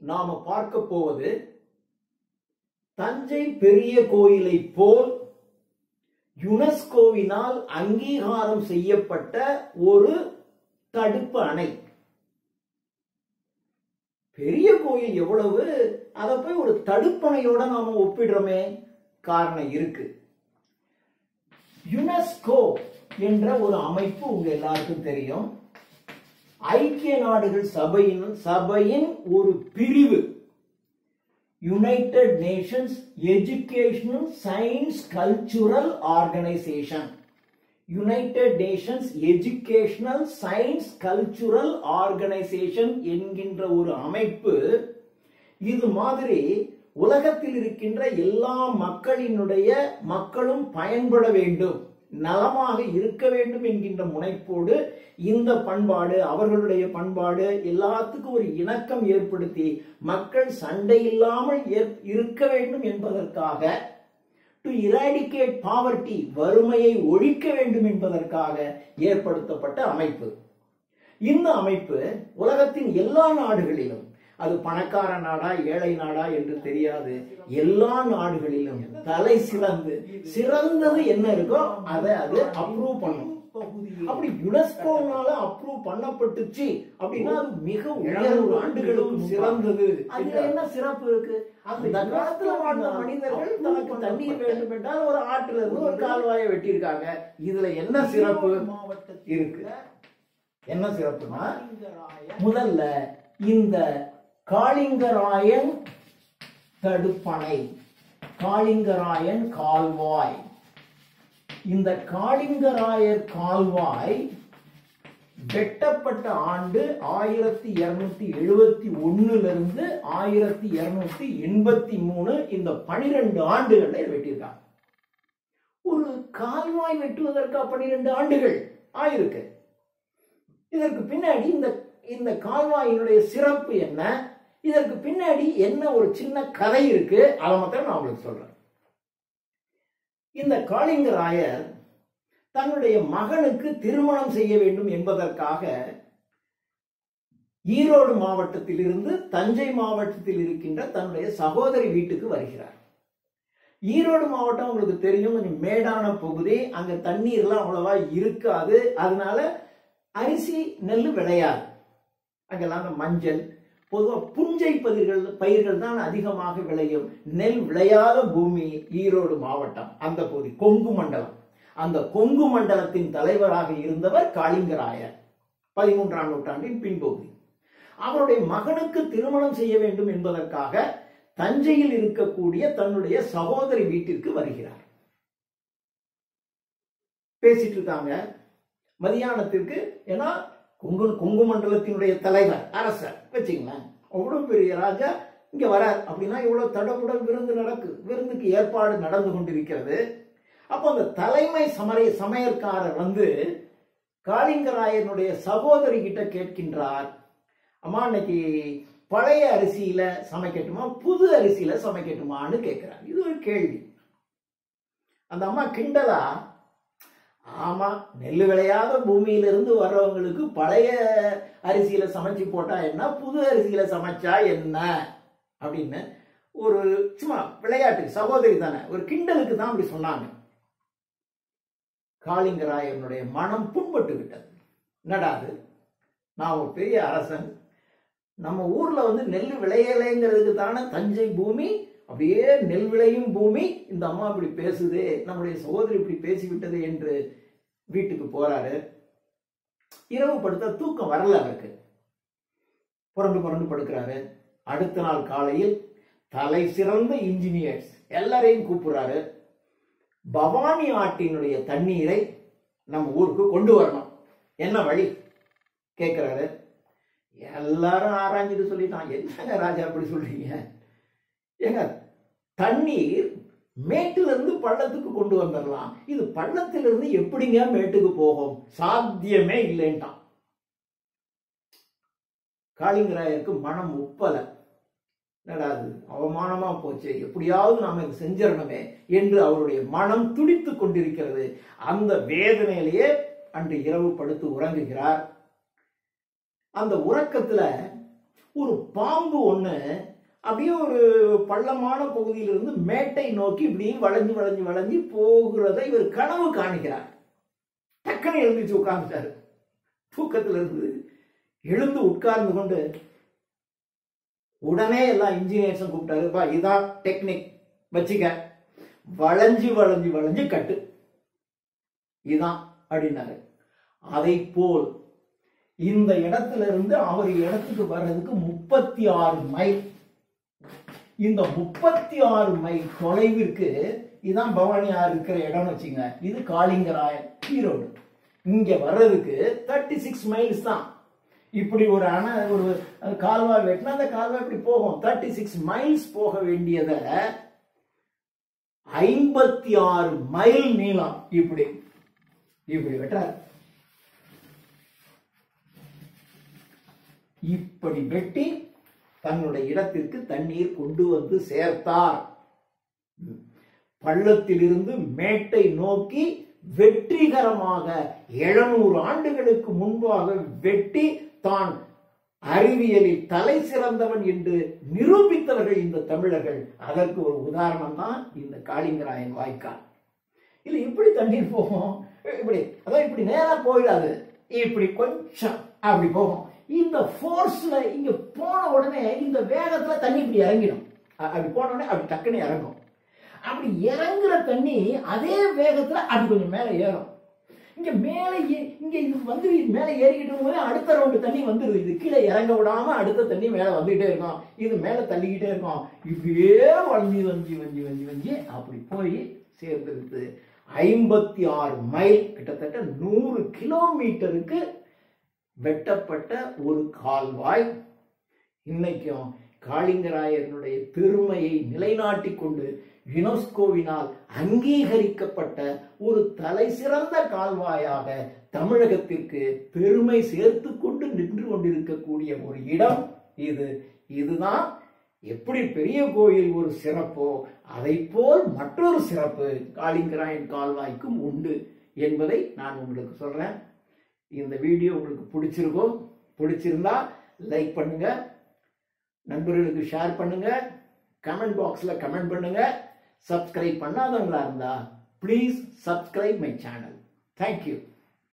நாம பார்க்க போவது தஞ்சை பெரிய கோயிலை போல் யுனெஸ்கோவினால் அங்கீகாரம் செய்யப்பட்ட ஒரு தடுப்பு அணை பெரிய கோயில் எவ்வளவு அதை போய் ஒரு தடுப்பணையோட நாம ஒப்பிடுறோமே காரணம் இருக்கு யுனெஸ்கோ என்ற ஒரு அமைப்பு உங்க எல்லாருக்கும் தெரியும் ஐக்கிய நாடுகள் சபையின் சபையின் ஒரு பிரிவு United Nations Educational Science Cultural Organisation United Nations Educational Science Cultural Organisation என்கின்ற ஒரு அமைப்பு இது மாதிரி உலகத்தில் இருக்கின்ற எல்லா மக்களினுடைய மக்களும் பயன்பட வேண்டும் நலமாக இருக்க வேண்டும் என்கின்ற முனைப்போடு இந்த பண்பாடு அவர்களுடைய பண்பாடு எல்லாத்துக்கும் ஒரு இணக்கம் ஏற்படுத்தி மக்கள் சண்டை இல்லாமல் ஏற்- இருக்க வேண்டும் என்பதற்காக டு இராடிகேட் பாவர்ட்டி வறுமையை ஒழிக்க வேண்டும் என்பதற்காக ஏற்படுத்தப்பட்ட அமைப்பு இந்த அமைப்பு உலகத்தின் எல்லா நாடுகளிலும் அது பணக்கார நாடா ஏழை நாடா என்று தெரியாது எல்லா நாடுகளிலும் தலை சிறந்து சிறந்தது என்ன இருக்கோ அதை அது அப்ரூவ் பண்ணும் அப்படி யுனெஸ்கோனால அப்ரூவ் பண்ணப்பட்டுச்சு அப்படின்னா அது மிக உயர்வு ஆண்டுகளுக்கும் சிறந்தது அதுல என்ன சிறப்பு இருக்கு அந்த காலத்துல வாழ்ந்த மனிதர்கள் தனக்கு தண்ணீர் வேண்டும் என்றால் ஒரு ஆற்றுல இருந்து ஒரு கால்வாயை வெட்டியிருக்காங்க இதுல என்ன சிறப்பு இருக்கு என்ன சிறப்புனா முதல்ல இந்த காளிங்கராயன் தடுப்பணை காளிங்கராயன் கால்வாய் இந்த காளிங்கராயர் கால்வாய் வெட்டப்பட்ட ஆண்டு ஆயிரத்தி இருநூத்தி எழுபத்தி ஒண்ணுல இருந்து ஆயிரத்தி இருநூத்தி எண்பத்தி மூணு இந்த பனிரெண்டு ஆண்டுகள்ல இதை வெட்டியிருக்காங்க ஒரு கால்வாய் வெட்டுவதற்கா பனிரெண்டு ஆண்டுகள் ஆயிருக்கு இதற்கு பின்னாடி இந்த இந்த கால்வாயினுடைய சிறப்பு என்ன இதற்கு பின்னாடி என்ன ஒரு சின்ன கதை இருக்கு அதை மாத்திரம் நான் உங்களுக்கு சொல்றேன் இந்த காளிங்கராயர் தன்னுடைய மகனுக்கு திருமணம் செய்ய வேண்டும் என்பதற்காக ஈரோடு மாவட்டத்தில் இருந்து தஞ்சை மாவட்டத்தில் இருக்கின்ற தன்னுடைய சகோதரி வீட்டுக்கு வருகிறார் ஈரோடு மாவட்டம் உங்களுக்கு தெரியும் கொஞ்சம் மேடான பகுதி அங்க தண்ணீர்லாம் அவ்வளவா இருக்காது அதனால அரிசி நெல் விளையாது அங்கெல்லாம் அந்த மஞ்சள் பொதுவா புஞ்சை பயிர்கள் பயிர்கள் தான் அதிகமாக விளையும் நெல் விளையாத பூமி ஈரோடு மாவட்டம் அந்த பகுதி கொங்கு மண்டலம் அந்த கொங்கு மண்டலத்தின் தலைவராக இருந்தவர் காளிங்கராயர் பதிமூன்றாம் நூற்றாண்டின் பின்பகுதி அவருடைய மகனுக்கு திருமணம் செய்ய வேண்டும் என்பதற்காக தஞ்சையில் இருக்கக்கூடிய தன்னுடைய சகோதரி வீட்டிற்கு வருகிறார் பேசிட்டு இருக்காங்க மதியானத்திற்கு ஏன்னா கொங்கு கொங்கு மண்டலத்தினுடைய தலைவர் அரசர் வச்சுங்களேன் அவ்வளவு பெரிய ராஜா இங்க வரார் அப்படின்னா இவ்வளவு தடபுடல் விருந்து நடக்கு விருந்துக்கு ஏற்பாடு நடந்து கொண்டிருக்கிறது அப்போ அந்த தலைமை சமரை சமையற்காரர் வந்து காளிங்கராயனுடைய சகோதரி கிட்ட கேட்கின்றார் அம்மா இன்னைக்கு பழைய அரிசியில சமைக்கட்டுமா புது அரிசியில சமைக்கட்டுமான்னு கேட்கிறார் இது ஒரு கேள்வி அந்த அம்மா கிண்டலா ஆமா நெல் விளையாத பூமியிலிருந்து வர்றவங்களுக்கு பழைய அரிசியில சமைச்சு போட்டா என்ன புது அரிசியில சமைச்சா என்ன அப்படின்னு ஒரு சும்மா விளையாட்டு சகோதரி தானே ஒரு கிண்டலுக்கு தான் அப்படி சொன்னாங்க காளிங்கராயனுடைய மனம் புண்பட்டு விட்டது என்னடாது நான் ஒரு பெரிய அரசன் நம்ம ஊர்ல வந்து நெல் விளையலைங்கிறதுக்கு தானே தஞ்சை பூமி அப்படியே நெல் விளையும் பூமி இந்த அம்மா இப்படி பேசுது நம்முடைய சகோதரி இப்படி பேசிவிட்டது என்று வீட்டுக்கு போறாரு இரவு படுத்தா தூக்கம் வரல அவருக்கு புரண்டு புரண்டு படுக்கிறாரு அடுத்த நாள் காலையில் தலை சிறந்த இன்ஜினியர்ஸ் எல்லாரையும் கூப்பிடுறாரு பவானி ஆற்றினுடைய தண்ணீரை நம்ம ஊருக்கு கொண்டு வரணும் என்ன வழி கேட்கிறாரு எல்லாரும் ஆராய்ஞ்சிட்டு சொல்லிட்டான் என்னங்க ராஜா அப்படி சொல்றீங்க ஏங்க தண்ணீர் மேட்டுல இருந்து பள்ளத்துக்கு கொண்டு வந்துடலாம் இது பள்ளத்திலிருந்து எப்படிங்க மேட்டுக்கு போகும் சாத்தியமே இல்லைன்ட்டான் காளிங்கராயருக்கு மனம் ஒப்பல என்னடா அது அவமானமா போச்சு எப்படியாவது நாம இதை செஞ்சிடணுமே என்று அவருடைய மனம் துடித்துக் கொண்டிருக்கிறது அந்த வேதனையிலேயே அன்று இரவு படுத்து உறங்குகிறார் அந்த உறக்கத்துல ஒரு பாம்பு ஒண்ணு அப்படியே ஒரு பள்ளமான பகுதியிலிருந்து மேட்டை நோக்கி இப்படி வளைஞ்சு வளைஞ்சு வளைஞ்சு போகிறதை இவர் கனவு காணிக்கிறார் டக்குன்னு எழுந்திருச்சு உட்கார்ந்துட்டாரு தூக்கத்துல இருந்து எழுந்து உட்கார்ந்து கொண்டு உடனே எல்லா இன்ஜினியர்ஸும் கூப்பிட்டாரு பா இதான் டெக்னிக் வச்சுக்க வளைஞ்சு வளைஞ்சு வளைஞ்சு கட்டு இதான் அப்படின்னாரு அதை போல் இந்த இடத்துல இருந்து அவர் இடத்துக்கு வர்றதுக்கு முப்பத்தி ஆறு மைல் இந்த முப்பத்தி ஆறு மைல் தொலைவிற்கு இதான் பவானி ஆறு இருக்கிற இடம்னு வச்சுங்க இது காளிங்கராயன் ஈரோடு இங்க வர்றதுக்கு தேர்ட்டி சிக்ஸ் மைல்ஸ் தான் இப்படி ஒரு அணை ஒரு கால்வாய் வெட்டினா அந்த கால்வாய் இப்படி போகும் தேர்ட்டி சிக்ஸ் மைல்ஸ் போக வேண்டியதை ஐம்பத்தி ஆறு மைல் நீளம் இப்படி இப்படி வெட்டார் இப்படி வெட்டி தன்னுடைய இடத்திற்கு தண்ணீர் கொண்டு வந்து சேர்த்தார் பள்ளத்திலிருந்து மேட்டை நோக்கி வெற்றிகரமாக எழுநூறு ஆண்டுகளுக்கு முன்பாக வெட்டி தான் அறிவியலில் தலை சிறந்தவன் என்று நிரூபித்தவர்கள் இந்த தமிழர்கள் அதற்கு ஒரு உதாரணம் தான் இந்த காளிங்கராயன் வாய்க்கால் இல்ல இப்படி தண்ணீர் போகும் இப்படி அதான் இப்படி நேரா போயிடாது இப்படி கொஞ்சம் அப்படி போகும் இந்த ஃபோர்ஸ்ல இங்க போன உடனே இந்த வேகத்துல தண்ணி இப்படி இறங்கிடும் அ- அப்படி போன உடனே அப்படி டக்குன்னு இறங்கும் அப்படி இறங்குற தண்ணி அதே வேகத்துல அப்படி கொஞ்சம் மேல ஏறும் இங்க மேல ஏ- இங்க இது வந்து இது மேல ஏறிக்கிட்டு போது அடுத்த ரவுண்டு தண்ணி வந்துருது இது கீழே இறங்க விடாம அடுத்த தண்ணி மேல வந்துகிட்டே இருக்கும் இது மேல தள்ளிக்கிட்டே இருக்கும் இப்படியே வஞ்சி வஞ்சி வஞ்சி வஞ்சி வஞ்சி அப்படி போய் சேர்ந்துருது ஐம்பத்தி ஆறு மைல் கிட்டத்தட்ட நூறு கிலோமீட்டருக்கு வெட்டப்பட்ட ஒரு கால்வாய் இன்னைக்கும் காளிங்கராயனுடைய பெருமையை நிலைநாட்டிக் கொண்டு யுனெஸ்கோவினால் அங்கீகரிக்கப்பட்ட ஒரு தலை சிறந்த கால்வாயாக தமிழகத்திற்கு பெருமை சேர்த்து கொண்டு நின்று கொண்டிருக்கக்கூடிய ஒரு இடம் இது இதுதான் எப்படி பெரிய கோயில் ஒரு சிறப்போ அதை போல் மற்றொரு சிறப்பு காளிங்கராயன் கால்வாய்க்கும் உண்டு என்பதை நான் உங்களுக்கு சொல்றேன் இந்த வீடியோ உங்களுக்கு பிடிச்சிருக்கும் பிடிச்சிருந்தா லைக் பண்ணுங்க நண்பர்களுக்கு ஷேர் பண்ணுங்க கமெண்ட் பாக்ஸ்ல கமெண்ட் பண்ணுங்க சப்ஸ்கிரைப் பண்ணாதவங்களா இருந்தா please subscribe my channel thank you